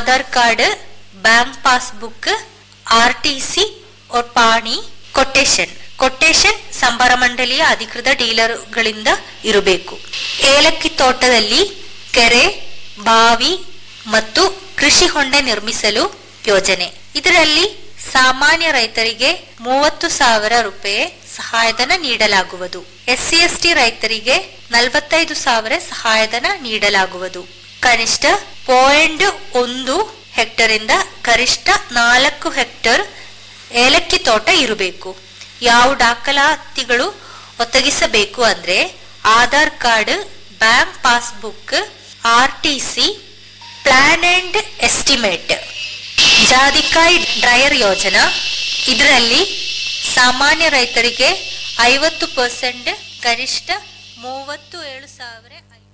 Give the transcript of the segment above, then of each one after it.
Aadhaar card bank passbook R T C ಪಾಣಿ quotation quotation ಸಂಬಾರ ಮಂಡಳಿಯ ಅಧಿಕೃತ ಡೀಲರ್ಗಳಿಂದ ಇರಬೇಕು ಏಲಕ್ಕಿ ತೋಟದಲ್ಲಿ ಕೆರೆ ಬಾವಿ ಮತ್ತು ಕೃಷಿ ಹೊಂಡ ನಿರ್ಮಿಸಲು ಯೋಜನೆ ಇದರಲ್ಲಿ ಸಾಮಾನ್ಯ ರೈತರಿಗೆ ಮೂವತ್ತು ಸಾವಿರ ರೂಪಾಯಿ ಸಹಾಯಧನ ನೀಡಲಾಗುವುದು ಎಸ್ಸಿ ಎಸ್ಟಿ ರೈತರಿಗೆ ನಲವತ್ತೈದು ಸಾವಿರ ಸಹಾಯಧನ ನೀಡಲಾಗುವುದು ಕನಿಷ್ಠ ಪಾಯಿಂಟ್ ಒಂದು ಹೆಕ್ಟರ್ ಇಂದ ಗರಿಷ್ಠ ನಾಲ್ಕು ಹೆಕ್ಟರ್ ಏಲಕ್ಕಿ ತೋಟ ಇರಬೇಕು ಯಾವ ದಾಖಲಾತಿಗಳು ಒದಗಿಸಬೇಕು ಅಂದ್ರೆ Aadhaar card bank passbook R T C plan and estimate ಜಾದಿಕಾಯಿ ಡ್ರೈಯರ್ ಯೋಜನಾ ಇದರಲ್ಲಿ ಸಾಮಾನ್ಯ ರೈತರಿಗೆ ಐವತ್ತು ಪರ್ಸೆಂಟ್ ಗರಿಷ್ಠ ಮೂವತ್ತು ಏಳು ಸಾವಿರ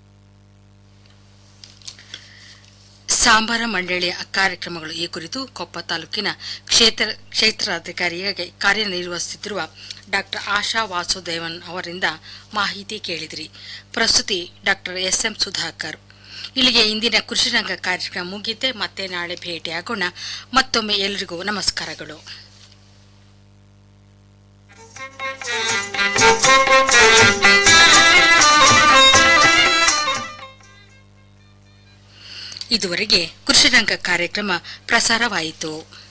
ಸಾಂಬಾರ ಮಂಡಳಿಯ ಕಾರ್ಯಕ್ರಮಗಳು ಈ ಕುರಿತು ಕೊಪ್ಪ ತಾಲೂಕಿನ ಕ್ಷೇತ್ರ ಕ್ಷೇತ್ರಾಧಿಕಾರಿಯಾಗಿ ಕಾರ್ಯನಿರ್ವಹಿಸುತ್ತಿರುವ ಡಾಕ್ಟರ್ ಆಶಾ ವಾಸುದೇವನ್ ಅವರಿಂದ ಮಾಹಿತಿ ಕೇಳಿದಿರಿ ಪ್ರಸ್ತುತಿ ಡಾಕ್ಟರ್ ಎಸ್ ಎಂ ಸುಧಾಕರ್ ಇಲ್ಲಿಗೆ ಇಂದಿನ ಕೃಷಿರಂಗ ಕಾರ್ಯಕ್ರಮ ಮುಗಿತೆ ಮತ್ತೆ ನಾಳೆ ಭೇಟಿಯಾಗೋಣ ಮತ್ತೊಮ್ಮೆ ಎಲ್ರಿಗೂ ನಮಸ್ಕಾರಗಳು ಇದುವರೆಗೆ ಕೃಷಿರಂಗ ಕಾರ್ಯಕ್ರಮ ಪ್ರಸಾರವಾಯಿತು